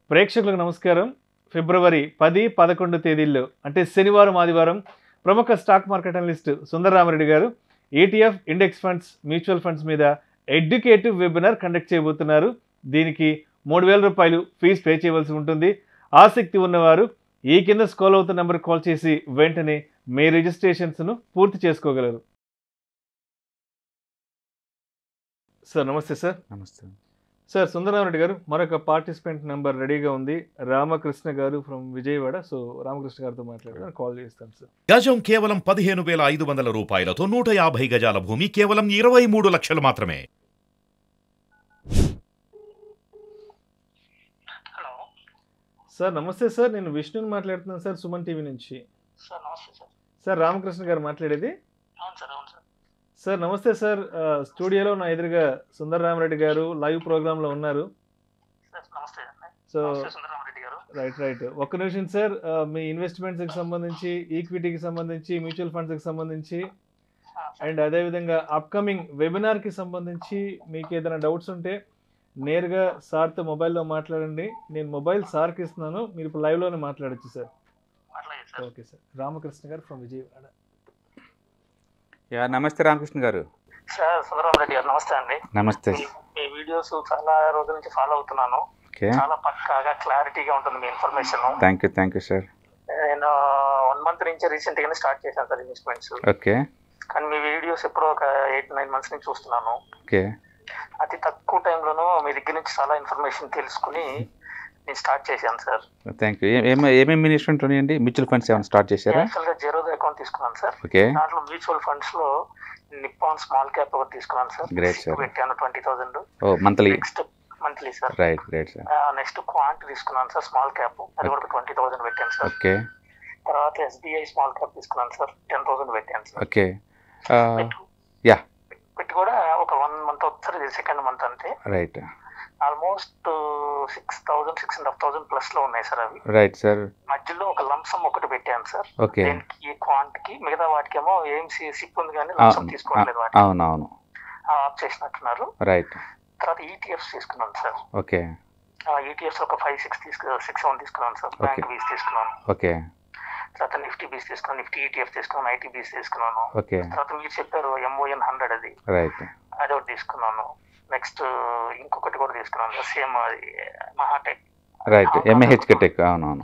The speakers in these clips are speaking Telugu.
ప్రేక్షకులకు నమస్కారం ఫిబ్రవరి పది పదకొండు తేదీల్లో అంటే శనివారం ఆదివారం ప్రముఖ స్టాక్ మార్కెట్ అనలిస్ట్ సుందరరామరెడ్డి గారు ETF index funds mutual funds మీద ఎడ్యుకేటివ్ వెబినార్ కండక్ట్ చేయబోతున్నారు దీనికి మూడు వేల రూపాయలు ఫీజు పే చేయవలసి ఉంటుంది ఆసక్తి ఉన్నవారు ఈ కింద స్కాల్ అవుతున్న నెంబర్ కాల్ చేసి వెంటనే మీ రిజిస్ట్రేషన్స్ను పూర్తి చేసుకోగలరు సార్ నమస్తే సార్ నమస్తే సార్ సుందరరామరెడ్డి గారు మరొక పార్టిసిపెంట్ నెంబర్ రెడీగా ఉంది రామకృష్ణ గారు ఫ్రమ్ విజయవాడ సో రామకృష్ణ గారితో మాట్లాడడానికి కాల్ చేస్తాను సార్ గజం కేవలం పదిహేను వేల ఐదు వందల రూపాయలతో నూట యాభై గజాల భూమి కేవలం ఇరవై మూడు లక్షలు మాత్రమే హలో సార్ నమస్తే సార్ నేను విష్ణుని మాట్లాడుతున్నాను సార్ సుమన్ టీవీ నుంచి సార్ నమస్తే సార్ సార్ రామకృష్ణ గారు మాట్లాడేది అవును సార్ అవును సార్ సార్ నమస్తే సార్ ఆ, స్టూడియోలో నా ఎదురుగా సుందరరామరెడ్డి గారు లైవ్ ప్రోగ్రాంలో ఉన్నారు సార్ నమస్తే అండి సో నమస్తే సుందరరామరెడ్డి గారు రైట్ రైట్ ఒక్క నిమిషం సార్ ఆ, మీ ఇన్వెస్ట్మెంట్స్కి సంబంధించి ఈక్విటీకి సంబంధించి మ్యూచువల్ ఫండ్స్కి సంబంధించి ఆ, సార్. అండ్ అదేవిధంగా అప్కమింగ్ వెబినార్కి సంబంధించి మీకు ఏదైనా డౌట్స్ ఉంటే నేరుగా సార్తో మొబైల్లో మాట్లాడండి నేను మొబైల్ సార్కి ఇస్తున్నాను మీరు ఇప్పుడు లైవ్లోనే మాట్లాడొచ్చు సార్ అట్లాగే సార్ ఓకే సార్ రామకృష్ణ గారు ఫ్రమ్ విజయవాడ యా నమస్తే రామకృష్ణ గారు సార్ సుందరరామరెడ్డి గారు నమస్తే అండి నమస్తే మీ- మీ వీడియోస్ చాలా రోజుల నుంచి ఫాలో అవుతున్నాను ఓకే చాలా పక్కాగా క్లారిటీగా ఉంటుంది మీ information thank you thank you sir నేను వన్ మంత్ నుంచి రీసెంట్ గానే స్టార్ట్ చేశాను సార్ ఇన్వెస్ట్మెంట్స్ ఓకే కానీ మీ వీడియోస్ ఎప్పుడో ఒక ఎయిట్ నైన్ మంత్స్ నుంచి చూస్తున్నాను ఓకే అతి తక్కువ టైంలోనూ మీ దగ్గర నుంచి చాలా ఇన్ఫర్మేషన్ తెలుసుకుని నేను స్టార్ట్ చేశాను సార్ థ్యాంక్ యూ ఏమేమి ఏమేమి ఇన్వెస్ట్మెంట్ ఉన్నాయండి మ్యూచువల్ ఫండ్స్ ఏమైనా స్టార్ట్ చేశారా యాక్చువల్ గా జీరోదా అకౌంట్ తీసుకున్నాను సార్ ఓకే దాంట్లో మ్యూచువల్ ఫండ్స్ లో నిప్పాన్ స్మాల్ క్యాప్ ఒకటి తీసుకున్నాను సార్ Great, sir. పెట్టాను ట్వంటీ థౌసండ్ ఓ monthly next monthly sir right right sir next quant తీసుకున్నాను సార్ స్మాల్ క్యాప్ అది కూడా ట్వంటీ థౌసండ్ పెట్టాను సార్ ఓకే తర్వాత ఎస్బీఐ స్మాల్ క్యాప్ తీసుకున్నాను సార్ టెన్ థౌసండ్ పెట్టాను సార్ ఓకే పెట్టు- yeah. పెట్టి కూడా ఒక వన్ మంత్ వస్తుంది సెకండ్ మంత్ అంతే right almost six thousand six and half thousand plus లో ఉన్నాయి సార్ అవి రైట్ సార్ మధ్యలో ఒక లంసమ్ ఒకటి పెట్టాను సార్ ఓకే దేనికి క్వాంట్ కి మిగతా వాటికేమో ఏం సిప్ ఉంది కానీ లంసమ్ తీసుకోవట్లేదు వాటి అవును అవును ఆఫ్ చేసినట్టున్నారు రైట్ తర్వాత ఈటీఎఫ్స్ తీసుకున్నాను సార్ ఓకే ఈటీఎఫ్స్ ఒక ఫైవ్ సిక్స్ తీసుకు సిక్స్ సెవెన్ తీసుకున్నాను సార్ బ్యాంక్ Okay. బీస్ తీసుకున్నాను ఓకే తర్వాత నిఫ్టీ బీస్ తీసుకున్నాను నిఫ్టీ ఈటీఎఫ్ తీసుకున్నాను ఐటీ బీస్ తీసుకున్నాను ఓకే తర్వాత మీరు చెప్పారు ఎంఓఎన్ హండ్రెడ్ అది రైట్ అది ఒకటి తీసుకున్నాను నెక్స్ట్ ఇంకొకటి కూడా తీసుకున్నాను సేమ్ అది మహాటెక్ రైట్ ఎంఏహెచ్కే టెక్ అవునవును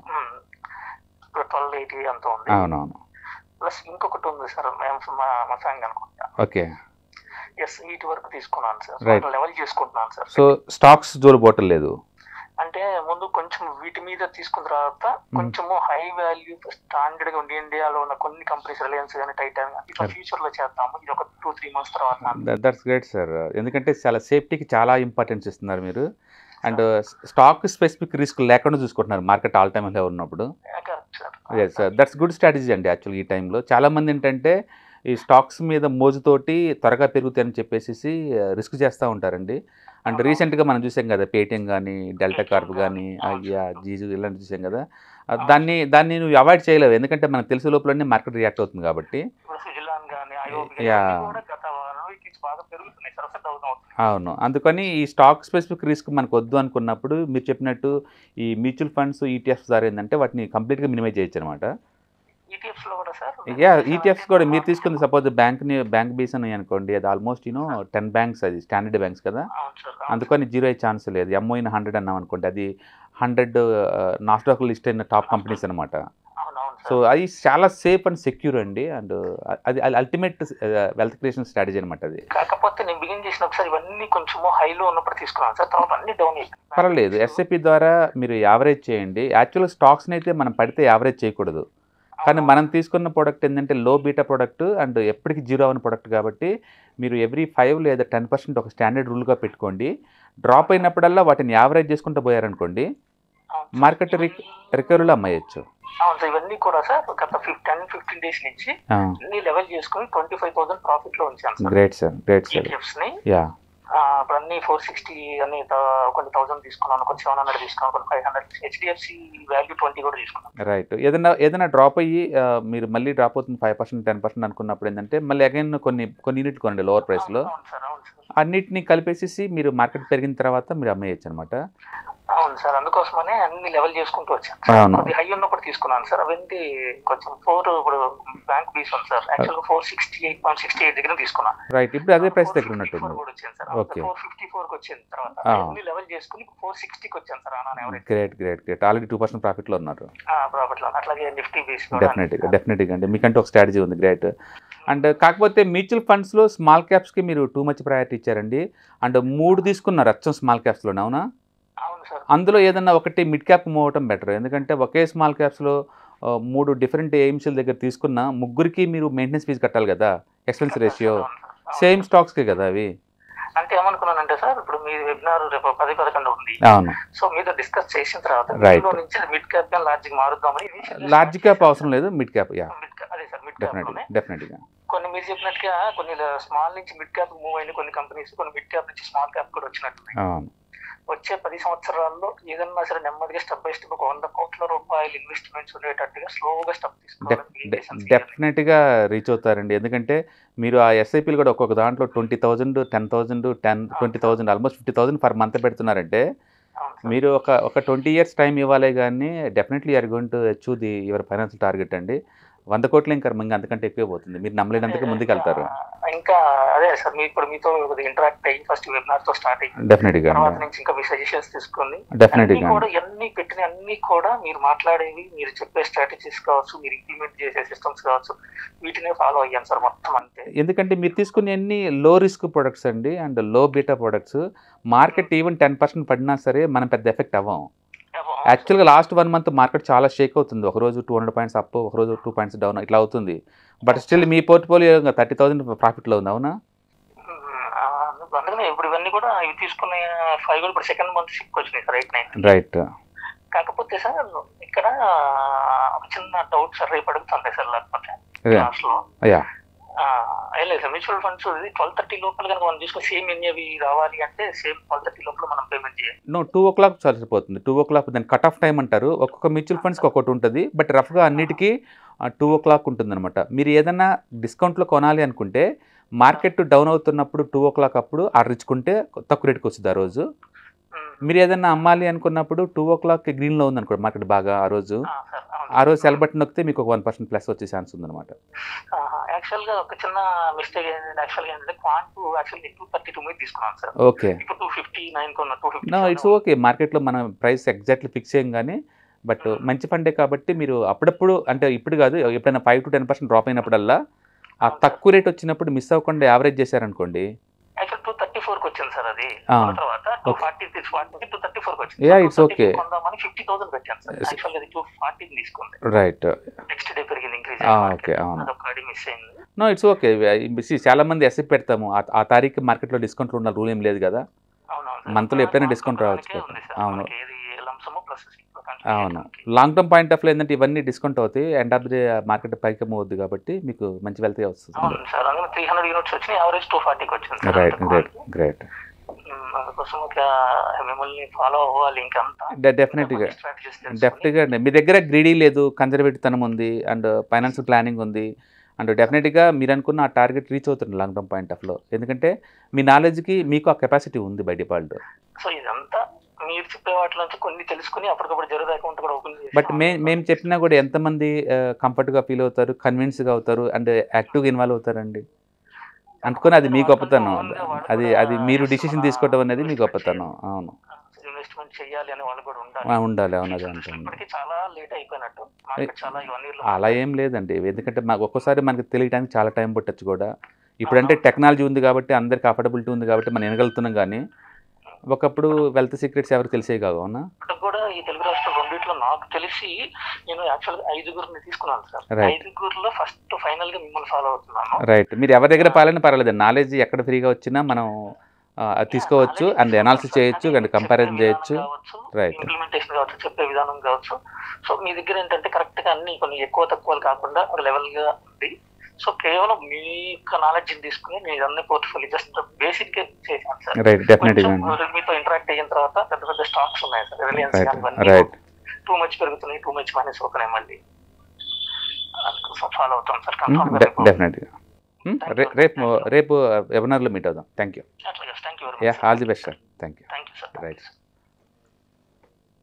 ట్వెల్వ్ ఎయిటీ అంత ఉంది అవునవును ప్లస్ ఇంకొకటి ఉంది సార్ మసాంగ్ అనుకుంటా ఓకే ఎస్ వీటి వరకు తీసుకున్నాను సార్ Right. లెవెల్ చేసుకుంటున్నాను సార్ సో స్టాక్స్ జోలు పోవటం లేదు అంటే ముందు కొంచెం వీటి మీద తీసుకున్న తర్వాత కొంచెము హై వాల్యూ స్టాండర్డ్ గా ఉండి ఇండియాలో ఉన్న కొన్ని కంపెనీస్ రిలయన్స్ కానీ టైటాన్ కానీ ఇట్లా ఫ్యూచర్ లో చేద్దాము ఇది ఒక టూ త్రీ మంత్స్ తర్వాత దట్స్ గ్రేట్ సార్ ఎందుకంటే చాలా సేఫ్టీకి చాలా ఇంపార్టెన్స్ ఇస్తున్నారు మీరు అండ్ స్టాక్ స్పెసిఫిక్ రిస్క్ లేకుండా చూసుకుంటున్నారు మార్కెట్ ఆల్ టైమ్ లో ఉన్నప్పుడు yes sir that's good strategy అండి యాక్చువల్గా ఈ టైంలో చాలామంది ఏంటంటే ఈ స్టాక్స్ మీద మోజుతోటి త్వరగా పెరుగుతాయని చెప్పేసి రిస్క్ చేస్తూ ఉంటారండి అండ్ రీసెంట్గా మనం చూసాం కదా పేటిఎం కానీ డెల్టా కార్ప్ కానీ అయ్యా జీజు ఇలాంటి చూసాం కదా ఆ, దాన్ని దాన్ని నువ్వు అవాయిడ్ చేయలేవు ఎందుకంటే మనకు తెలిసే లోపలనే మార్కెట్ రియాక్ట్ అవుతుంది కాబట్టి ఇప్పుడు సుజిలాన్ కానీ ఐఓబి Yeah. కూడా గత వన్ వీక్ నుంచి బాగా పెరుగుతున్నాయి సార్ సెట్ అవుతుంది అవును అందుకని ఈ స్టాక్ స్పెసిఫిక్ రిస్క్ మనకు వద్దు అనుకున్నప్పుడు మీరు చెప్పినట్టు ఈ మ్యూచువల్ ఫండ్స్ ఈటీఎఫ్స్ ద్వారా ఏంటంటే వాటిని కంప్లీట్గా మినిమైజ్ చేయొచ్చు అనమాట ఈటీఎఫ్స్ లో కూడా సార్ యా ఈటీఎఫ్స్ కూడా మీరు తీసుకుంది సపోజ్ బ్యాంక్ని బ్యాంక్ బేస్ అని అనుకోండి అది ఆల్మోస్ట్ యూనో టెన్ బ్యాంక్స్ అది స్టాండర్డ్ బ్యాంక్స్ కదా అవును సార్ అవును అందుకని జీరో అయ్యే ఛాన్స్ లేదు ఎంఓయిన్ హండ్రెడ్ అన్నాం అనుకోండి అది హండ్రెడ్ నాస్డాక్ లిస్ట్ అయిన టాప్ కంపెనీస్ అనమాట అవును అవును సో సార్ అది చాలా సేఫ్ అండ్ సెక్యూర్ అండి అండ్ అది అల్టిమేట్ వెల్త్ క్రియేషన్ స్ట్రాటజీ అనమాట అది కాకపోతే నేను బిగిన్ చేసిన ఒకసారి ఇవన్నీ కొంచెము హైలో ఉన్నప్పుడు తీసుకున్నాను సార్ తర్వాత అన్ని డౌన్ పర్వాలేదు ఎస్ఐపి ద్వారా మీరు యావరేజ్ చేయండి యాక్చువల్ స్టాక్స్ని అయితే మనం పడితే యావరేజ్ చేయకూడదు కానీ మనం తీసుకున్న ప్రోడక్ట్ ఏంటంటే లో బీటా ప్రోడక్ట్ అండ్ ఎప్పటికీ జీరో అవని ప్రోడక్ట్ కాబట్టి మీరు ఎవ్రీ ఫైవ్ లేదా టెన్ పర్సెంట్ ఒక స్టాండర్డ్ రూల్గా పెట్టుకోండి డ్రాప్ అయినప్పుడల్లా వాటిని యావరేజ్ చేసుకుంటూ పోయారనుకోండి మార్కెట్ రిక్ రికవరీలో అమ్మేయచ్చు అవును సార్ ఇవన్నీ కూడా సార్ గత టెన్ ఫిఫ్టీన్ డేస్ నుంచి అన్ని లెవెల్ చేసుకుని ట్వంటీ ఫైవ్ థౌసండ్ ప్రాఫిట్ లో ఉంచాను sir great sir great sir ETFs ని యా ఆ, ఇప్పుడు అన్ని ఫోర్ సిక్స్టీ అన్ని త- కొన్ని థౌసండ్ తీసుకున్నాను కొన్ని సెవెన్ హండ్రెడ్ తీసుకున్నాను కొన్ని five hundred HDFC value twenty కూడా తీసుకున్నాను రైట్ ఏదైనా ఏదైనా డ్రాప్ అయ్యి ఆ, మీరు మళ్ళీ డ్రాప్ అవుతుంది ఫైవ్ పర్సెంట్ టెన్ పర్సెంట్ అనుకున్నప్పుడు ఏంటంటే మళ్ళీ అగైన్ కొన్ని కొన్ని యూనిట్ కొనండి లోవర్ ప్రైస్లో అవును సార్ అవును సార్ అన్నిటిని కలిపేసేసి మీరు మార్కెట్ పెరిగిన తర్వాత మీరు అమ్మేయచ్చు అనమాట అవును అవును సార్ అందుకోసమనే అన్ని లెవెల్ చేసుకుంటూ వచ్చాను అవును అది హై ఉన్నప్పుడు తీసుకున్నాను సార్ అవన్నీ కొంచెం ఫోర్ ఇప్పుడు బ్యాంక్ బీస్ ఉంది సార్ యాక్చువల్ గా four sixty eight point sixty eight దగ్గర తీసుకున్నాను రైట్ ఇప్పుడు అదే ప్రైస్ దగ్గర ఉన్నట్టుంది కూడా వచ్చింది sir Okay. Four fifty four కి వచ్చింది తర్వాత ఆ. అన్ని లెవెల్ చేసుకుని ఫోర్ సిక్స్టీకి వచ్చాను సార్ అన్నా ఎవరైతే great great great already two percent ప్రాఫిట్లో ఉన్నారు ప్రాఫిట్ లో అట్లాగే నిఫ్టీ బీస్ డెఫినెట్గా డెఫినెట్గా అండి మీకంటే ఒక స్ట్రాటజీ ఉంది గ్రేట్ అండ్ కాకపోతే మ్యూచువల్ ఫండ్స్లో స్మాల్ క్యాప్స్కి మీరు టూ మచ్ ప్రయారిటీ ఇచ్చారండి అండ్ మూడు తీసుకున్నారు అచ్చం స్మాల్ క్యాప్స్లోనే అవునా అవును సార్ అందులో ఏదన్నా ఒకటి మిడ్ క్యాప్ మూవ్ అవటం బెటర్ ఎందుకంటే ఒకే స్మాల్ క్యాప్స్లో మూడు డిఫరెంట్ ఎయిమ్స్ల దగ్గర తీసుకున్న ముగ్గురికి మీరు మెయింటెనెన్స్ ఫీజు కట్టాలి కదా ఎక్స్పెన్స్ రేషియో అవును సార్. అవును సేమ్ సార్. స్టాక్స్కే కదా అవి అంటే ఏమనుకున్నానంటే సార్ ఇప్పుడు మీ వెబినార్ రేపు పది పదకొండు ఉంది అవును సో మీతో డిస్కస్ చేసిన తర్వాత Right. దీనిలో నుంచి మిడ్ క్యాప్ గా లార్జ్ మారుద్దామని initially లార్జ్ క్యాప్ అవసరం లేదు mid cap yeah Mid cap- అదే సార్ మిడ్ క్యాప్ డెఫినెట్గా లోనే డెఫినెట్గా కొన్ని మీరు చెప్పినట్టుగా కొన్ని స్మాల్ నుంచి మిడ్ క్యాప్ మూవ్ అయిన కొన్ని కంపెనీస్ కొన్ని మిడ్ క్యాప్ నుంచి స్మాల్ క్యాప్ కూడా వచ్చినట్టున్నాయి అవును వచ్చే పది సంవత్సరాల్లో ఏదన్నా సరే నెమ్మదిగా స్టెప్ బై స్టెప్ ఒక వంద కోట్ల రూపాయలు ఇన్వెస్ట్మెంట్స్ ఉండేటట్టుగా స్లోగా స్టెప్ తీసుకోవాలని డెఫినెట్గా రీచ్ అవుతారండి ఎందుకంటే మీరు ఆ ఎస్ఐపీలు కూడా ఒక్కొక్క దాంట్లో twenty thousand ten thousand ten twenty thousand almost fifty thousand per month పెడుతున్నారంటే మీరు ఒక ఒక ట్వంటీ ఇయర్స్ టైం ఇవ్వాలి కానీ definitely are going to achieve the your financial target అండి వంద కోట్లు ఇంకా ఇంకా అంతకంటే ఎక్కువ పోతుంది మీరు నమ్మలేనంతగా ముందుకు వెళ్తారు ఇంకా అదే సార్ మీ ఇప్పుడు మీతో ఇంటరాక్ట్ అయ్యి ఫస్ట్ వెబినార్ తో స్టార్ట్ అయ్యి డెఫినెట్గా తర్వాత నుంచి ఇంకా మీ సజెషన్స్ తీసుకొని అన్ని డెఫినెట్గా కూడా అన్ని పెట్టిన అన్ని కూడా మీరు మాట్లాడేవి మీరు చెప్పే స్ట్రాటజీస్ కావచ్చు మీరు ఇంప్లిమెంట్ చేసే సిస్టమ్స్ కావచ్చు వీటినే ఫాలో అయ్యాను సార్ మొత్తం అంతే ఎందుకంటే మీరు తీసుకునే అన్ని లో రిస్క్ ప్రొడక్ట్స్ అండి and low beta products market even ten percent పడినా సరే మనం పెద్ద ఎఫెక్ట్ అవ్వం యాక్చువల్గా లాస్ట్ వన్ మంత్ మార్కెట్ చాలా షేక్ అవుతుంది ఒకరోజు టూ హండ్రెడ్ పాయింట్స్ అప్ ఒకరోజు టూ పాయింట్స్ డౌన్ ఇట్లా అవుతుంది బట్ స్టిల్ మీ పోర్ట్ఫోలియో థర్టీ థౌసండ్ ప్రాఫిట్లో ఉంది అవునా ఆ, అందుకనే ఇప్పుడు ఇవన్నీ కూడా ఇవి తీసుకునే ఫైవ్ కూడా ఇప్పుడు సెకండ్ మంత్ షిప్ వచ్చినాయి సార్ ఎయిట్ నైన్ రైట్ కాకపోతే సార్ ఇక్కడ ఒక చిన్న డౌట్ సార్ రేపు అడుగుతుంది సార్ లేకపోతే అదే క్లాస్ లో యా ఆ, ఏం లేదు sir mutual funds twelve thirty లోపల కనుక మనం తీసుకుని సేమ్ ఎన్ఏవి రావాలి అంటే సేమ్ ట్వెల్వ్ థర్టీ లోపల మనం పేమెంట్ చేయాలి నో టూ ఓ క్లాక్ సరిపోతుంది టూ ఓ క్లాక్ దాని కట్ ఆఫ్ టైం అంటారు ఒక్కొక్క మ్యూచువల్ ఫండ్స్కి ఒక్కొక్కటి ఉంటుంది బట్ రఫ్గా అన్నిటికీ టూ ఓ క్లాక్ ఉంటుందన్నమాట మీరు ఏదైనా డిస్కౌంట్లో కొనాలి అనుకుంటే మార్కెట్ డౌన్ అవుతున్నప్పుడు టూ ఓ క్లాక్ అప్పుడు ఆర్డర్ ఇచ్చుకుంటే తక్కువ రేట్కి వస్తుంది ఆ రోజు ఉమ్. మీరు ఏదైనా అమ్మాలి అనుకున్నప్పుడు టూ ఓ క్లాక్ గ్రీన్లో ఉంది అనుకోండి మార్కెట్ బాగా ఆ రోజు ఆ, సార్ అవును ఆ రోజు సెల్ బటన్ నొక్కితే మీకు ఒక వన్ పర్సెంట్ ప్లస్ వచ్చే ఛాన్స్ ఉందన్నమాట యాక్చువల్ గా ఒక చిన్న మిస్టేక్ ఏంటంటే యాక్చువల్ గా ఏంటంటే quant actual two thirty two మీద తీసుకున్నాను సార్ ఓకే ఇప్పుడు టూ ఫిఫ్టీ నైన్ కొన్న two no fifty it's okay మార్కెట్లో మనం ప్రైస్ ఎగ్జాక్ట్లీ ఫిక్స్ చేయం కానీ బట్ మంచి ఫండే కాబట్టి మీరు అప్పుడప్పుడు అంటే ఇప్పుడు కాదు ఎప్పుడైనా five to ten percent drop అయినప్పుడల్లా ఆ తక్కువ రేట్ వచ్చినప్పుడు మిస్ అవ్వకుండా యావరేజ్ చేశారనుకోండి యాక్చువల్ టూ థర్టీ ఫోర్ కి వచ్చింది సార్ అది ఆ. కొన్న తర్వాత two Okay. Forty forty two thirty four కి వచ్చింది Yeah, So, it's 230 okay. కొందామని ఫిఫ్టీ థౌసండ్ పెట్టాను సార్ Yes. యాక్చువల్ అది టూ ఫార్టీ తీసుకుంది రైట్ నెక్స్ట్ డే పెరిగింది ఇంక్రీజ్ ఓకే అవును అదొక అడి మిస్ అయింది నో ఇట్స్ ఓకే చాలా మంది ఎస్ఎఫ్ పెడతాము ఆ- ఆ తారీఖు మార్కెట్లో డిస్కౌంట్లు ఉన్న రూల్ ఏం లేదు కదా అవునవును Monthly ఎప్పుడైనా discount రావచ్చు కదా. అవును. అవును ఏది లంసము ప్లస్ అవును long term point of view ఏంటంటే ఇవన్నీ డిస్కౌంట్ అవుతాయి ఎండ్ ఆఫ్ ది మార్కెట్ పైకి మూవ్ అవుద్ది కాబట్టి మీకు మంచి వెళ్తే వస్తుంది అవును సార్ అందులో త్రీ హండ్రెడ్ యూనిట్స్ వచ్చినాయి యావరేజ్ టూ ఫార్టీకి వచ్చింది సార్ రైట్ అంత గ్రేట్ quantity. గ్రేట్ ఉమ్, అందుకోసం ఒక మిమ్మల్ని ఫాలో అవ్వాలి ఇంకంతా డెఫినెట్గా స్ట్రాటజీస్ డెఫినెట్గా అండి మీ దగ్గర గ్రీడీ లేదు కన్జర్వేటివ్ తనం ఉంది అండ్ ఫైనాన్షియల్ ప్లానింగ్ ఉంది అండ్ డెఫినెట్గా మీరు అనుకున్న ఆ టార్గెట్ రీచ్ అవుతుంది లాంగ్ టర్మ్ పాయింట్ ఆఫ్లో ఎందుకంటే మీ నాలెడ్జ్కి మీకు ఆ కెపాసిటీ ఉంది బై డిఫాల్ట్ సో ఇదంతా మీరు చెప్పే వాటి నుంచి కొన్ని తెలుసుకుని అప్పటికప్పుడు జరుగు అకౌంట్ కూడా ఓపెన్ చేసి బట్ మే మేము చెప్పినా కూడా ఎంతమంది కంఫర్ట్గా ఫీల్ అవుతారు కన్విన్స్గా అవుతారు అండ్ యాక్టివ్గా ఇన్వాల్వ్ అవుతారండి అనుకుని అది మీ గొప్పతనం అది అది మీరు డిసిషన్ తీసుకోవడం అనేది మీ గొప్పతనం అవును ఇన్వెస్ట్మెంట్ చేయాలి అని వాళ్ళు కూడా ఆ, ఉండాలి ఉండాలి అవును అదే అంటుంది ఇప్పటికీ చాలా లేట్ అయిపోయినట్టు మార్కెట్ చాలా వన్ ఇయర్ అలా ఏం లేదండి ఎందుకంటే మాకు ఒక్కోసారి మనకి తెలియడానికి చాలా టైం పట్టచ్చు కూడా ఇప్పుడంటే టెక్నాలజీ ఉంది కాబట్టి అందరికి అఫోర్డబిలిటీ ఉంది కాబట్టి మనం వినగలుగుతున్నాం కానీ ఒకప్పుడు వెల్త్ సీక్రెట్స్ ఎవరికి తెలిసే కావు అవునా ఇప్పటికి కూడా ఈ తెలుగు రాష్ట్రం రెండిట్లో నాకు తెలిసి నేను యాక్చువల్ గా ఐదుగురిని తీసుకున్నాను సార్ Right. ఐదుగురిలో ఫస్ట్ ఫైనల్ గా మిమ్మల్ని ఫాలో అవుతున్నాను రైట్ మీరు ఎవరి దగ్గర పాలన పర్వాలేదు నాలెడ్జ్ ఎక్కడ ఫ్రీగా వచ్చినా మనం ఆ, అది తీసుకోవచ్చు అండ్ అనాలిసిస్ చేయొచ్చు అండ్ కంపారిజన్ చేయొచ్చు Right. ఇంప్లిమెంటేషన్ కావచ్చు చెప్పే విధానం కావచ్చు సో మీ దగ్గర ఏంటంటే కరెక్ట్ గా అన్ని కొన్ని ఎక్కువ తక్కువలు కాకుండా ఒక లెవెల్ గా ఉంది సో కేవలం మీ యొక్క నాలెడ్జ్ తీసుకుని నేను ఇదన్నీ పోర్ట్ఫోలియో జస్ట్ బేసిక్ గా చేశాను సార్ రైట్ డెఫినెట్గా కొంచెం మీతో ఇంటరాక్ట్ అయిన తర్వాత పెద్ద పెద్ద స్టాక్స్ ఉన్నాయి sir Reliance right right too much పెరుగుతున్నాయి టూ మచ్ మైనస్ అవుతున్నాయి మళ్ళీ అందుకోసం ఫాలో అవుతాం సార్ కన్ఫర్మ్ గా రేపు డెఫినెట్గా రేపు రేపు వెబినార్లో మీట్ అవుదాం థ్యాంక్ యూ అట్లాగే thank you yeah very much all the best sir thank you thank you sir right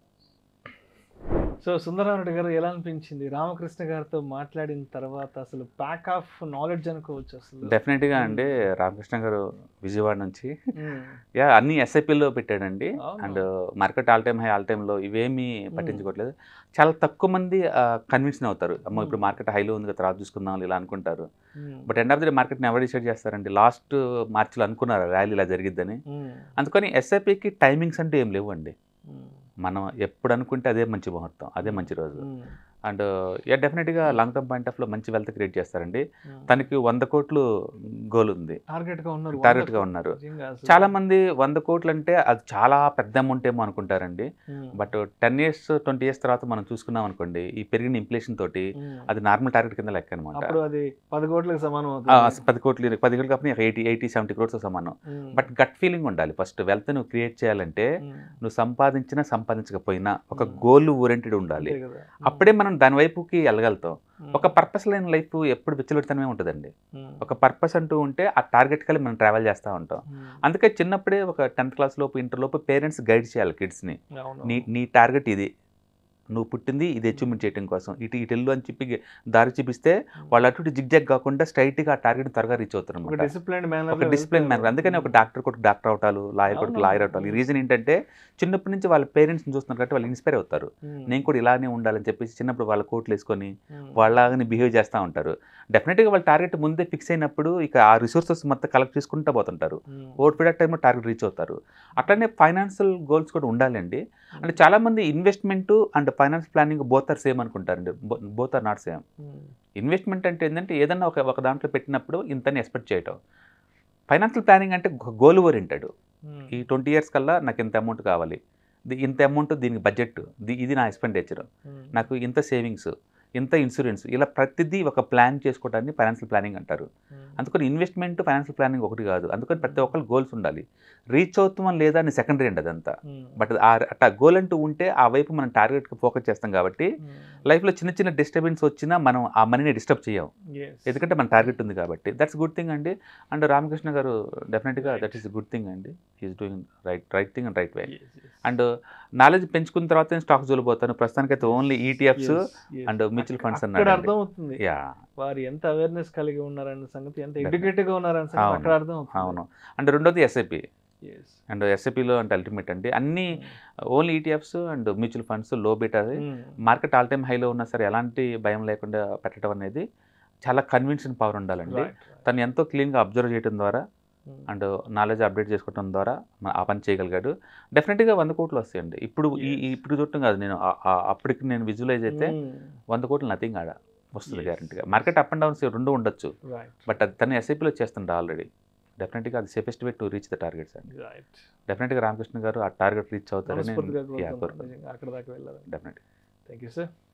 so Sundararamareddy గారు ఎలా అనిపించింది రామకృష్ణ గారితో మాట్లాడిన తర్వాత అసలు ప్యాక్ ఆఫ్ నాలెడ్జ్ అనుకోవచ్చు అసలు డెఫినెట్గా అండి రామకృష్ణ గారు విజయవాడ నుంచి ఉమ్, యా అన్ని ఎస్ఐపిలో పెట్టాడండి అవును. And market all time high all టైంలో ఇవేమీ పట్టించుకోవట్లేదు చాలా తక్కువ మంది కన్విన్స్ అవుతారు అమ్మో ఇప్పుడు మార్కెట్ హైలో ఉంది కదా తర్వాత చూసుకుందాం ఇలా అనుకుంటారు um, but end of the day మార్కెట్ని ఎవరు డిసైడ్ చేస్తారండి లాస్ట్ మార్చిలో అనుకున్నారు ర్యాలీ ఇలా జరిగిద్దని ఉమ్, అందుకని ఎస్ఐపికి టైమింగ్స్ అంటూ ఏం లేవు అండి ఉమ్, మనం ఎప్పుడు అనుకుంటే అదే మంచి ముహూర్తం అదే మంచి రోజు ఉమ్, అండ్ యా డెఫినెట్గా లాంగ్ టర్మ్ పాయింట్ ఆఫ్లో మంచి వెల్త్ క్రియేట్ చేస్తారండి ఉమ్. తనకి వంద కోట్లు గోల్ ఉంది టార్గెట్ గా ఉన్నారు టార్గెట్ వంద గా ఉన్నారు. నిజంగా అసలు. చాలా మంది వంద కోట్లు అంటే అది చాలా పెద్ద అమౌంట్ ఏమో అనుకుంటారండి um, but ten years twenty years తర్వాత మనం చూసుకున్నాం అనుకోండి ఈ పెరిగిన ఇన్ఫ్లేషన్ తోటి ఉమ్. అది నార్మల్ టార్గెట్ కింద లెక్క అనమాట అప్పుడు అది పది కోట్లకు సమానం అవుతుంది పది కోట్లు పది కోట్లు కాకపోతే ఎయిటీ ఎయిటీ సెవెంటీ క్రోర్స్ సమానం ఉమ్, బట్ గట్ ఫీలింగ్ ఉండాలి ఫస్ట్ వెల్త్ నువ్వు క్రియేట్ చేయాలంటే ఉమ్, నువ్వు సంపాదించినా సంపాదించకపోయినా ఒక Hmm. గోల్ ఓరియంటెడ్ ఉండాలి అంతే కదా. అప్పుడే మనం దాని వైపుకి వెళ్ళగలుగుతాం ఉమ్, ఒక పర్పస్ లేని లైఫ్ ఎప్పుడు విచ్చలవిడితనమే ఉంటుందండి ఉమ్, ఒక పర్పస్ అంటూ ఉంటే ఆ టార్గెట్ కలిసి మనం ట్రావెల్ చేస్తూ ఉంటాం ఉమ్, అందుకే చిన్నప్పుడే ఒక టెన్త్ క్లాస్ లోపు ఇంటర్ లోపు పేరెంట్స్ గైడ్ చేయాలి కిడ్స్ని అవును. నీ నీ టార్గెట్ ఇది నువ్వు పుట్టింది ఇది అచీవ్మెంట్ చేయడం కోసం ఇటు ఇటు వెళ్ళు అని చెప్పి దారి చూపిస్తే వాళ్ళు అటు ఇటు జిగ్జాగ్ కాకుండా స్ట్రైట్గా ఆ టార్గెట్ త్వరగా రీచ్ అవుతారు ఒక అనమాట డిసిప్లైన్ మేనర్ ఒక డిసిప్లిన్ మ్యాన్ అందుకని ఒక డాక్టర్ కొడుకు డాక్టర్ అవటాలు లాయర్ కొడుకు అవును. లాయర్ అవటాలు ఈ రీజన్ ఏంటంటే చిన్నప్పటి నుంచి వాళ్ళ పేరెంట్స్ని చూస్తున్నారు కాబట్టి వాళ్ళు ఇన్స్పైర్ అవుతారు నేను కూడా ఇలానే ఉండాలని చెప్పేసి చిన్నప్పుడు వాళ్ళ కోట్లు వేసుకొని వాళ్ళలాగానే బిహేవ్ చేస్తూ ఉంటారు డెఫినెట్గా వాళ్ళ టార్గెట్ ముందే ఫిక్స్ అయినప్పుడు ఇక ఆ రిసోర్సెస్ మొత్తం కలెక్ట్ చేసుకుంటూ పోతుంటారు ఓవర్ పీరియడ్ టైంలో టార్గెట్ రీచ్ అవుతారు అట్లనే ఫైనాన్షియల్ గోల్స్ కూడా ఉండాలండి అంటే చాలామంది investment and finance planning both are same అనుకుంటారండి both are not same investment అంటే ఏంటంటే ఏదన్నా ఒక ఒక దాంట్లో పెట్టినప్పుడు ఇంతని ఎక్స్పెక్ట్ చేయటం ఫైనాన్షియల్ ప్లానింగ్ అంటే గోల్ ఓరియంటెడ్ ఈ ట్వంటీ ఇయర్స్ కల్లా నాకు ఇంత అమౌంట్ కావాలి ఇది ఇంత అమౌంట్ దీనికి బడ్జెట్ ఇది నా ఎక్స్పెండిచర్ నాకు ఇంత సేవింగ్స్ ఇంత ఇన్సూరెన్స్ ఇలా ప్రతిదీ ఒక ప్లాన్ చేసుకోవడాన్ని ఫైనాన్షియల్ ప్లానింగ్ అంటారు అందుకని ఇన్వెస్ట్మెంట్ ఫైనాన్షియల్ ప్లానింగ్ ఒకటి కాదు అందుకని ప్రతి ఒక్కరు గోల్స్ ఉండాలి రీచ్ అవుతామని లేదా అని సెకండరీ అండి అదంతా బట్ ఆ అట్లా గోల్ అంటూ ఉంటే ఆ వైపు మనం టార్గెట్కి ఫోకస్ చేస్తాం కాబట్టి లైఫ్లో చిన్న చిన్న డిస్టర్బెన్స్ వచ్చినా మనం ఆ మనీని డిస్టర్బ్ చేయం ఎందుకంటే మన టార్గెట్ ఉంది కాబట్టి దట్స్ గుడ్ థింగ్ అండి అండ్ రామకృష్ణ గారు డెఫినెట్గా దట్ ఈస్ గుడ్ థింగ్ అండి is doing right right thing and right way and knowledge పెంచుకున్న తర్వాత నేను స్టాక్ జోలిపోతాను ప్రస్తుతానికైతే only ETFs and mutual funds అక్కడ అన్నాడు అర్థం అవుతుంది యా వారు ఎంత అవేర్నెస్ కలిగి ఉన్నారన్న సంగతి ఎంత Definitely. ఎడ్యుకేటెడ్ గా ఉన్నారన్న సంగతి అవును. అక్కడ అర్థం అవుతుంది అవును అండ్ రెండోది ఎస్ఐపి Yes. అండ్ ఎస్ఐపిలో అంటే అల్టిమేట్ అండి అన్ని only ETFs and mutual funds లో beta Mm. Market all time హైలో ఉన్నా సరే ఎలాంటి భయం లేకుండా పెట్టడం అనేది చాలా కన్విన్షన్ పవర్ ఉండాలండి Right, right. తను ఎంతో క్లీన్గా అబ్జర్వ్ చేయడం ద్వారా Mm. అండ్ నాలెడ్జ్ అప్డేట్ చేసుకోవడం ద్వారా మ- ఆ పని చేయగలిగాడు డెఫినెట్గా వంద కోట్లు వస్తాయండి ఇప్పుడు ఈ ఈ- ఇప్పుడు చూడటం కాదు నేను ఆ- ఆ- అప్పటికి నేను విజువలైజ్ అయితే Mm. వంద కోట్లు నథింగ్ ఆడ వస్తుంది Yes. గ్యారంటీగా మార్కెట్ అప్ అండ్ డౌన్స్ రెండు ఉండొచ్చు Right, బట్ అది తను ఎస్ఐపిలో చేస్తుండే ఆల్రెడీ డెఫినెట్గా అది safest way to reach the targets అండి right. డెఫినెట్గా రామకృష్ణ గారు ఆ టార్గెట్ రీచ్ అవుతారని మనస్ఫూర్తిగా యా కోరుకుంటున్నాను. కోరుకుంటున్నాను నిజంగా అక్కడ దాకా వెళ్ళాలని డెఫినెట్ థ్యాంక్ యూ సార్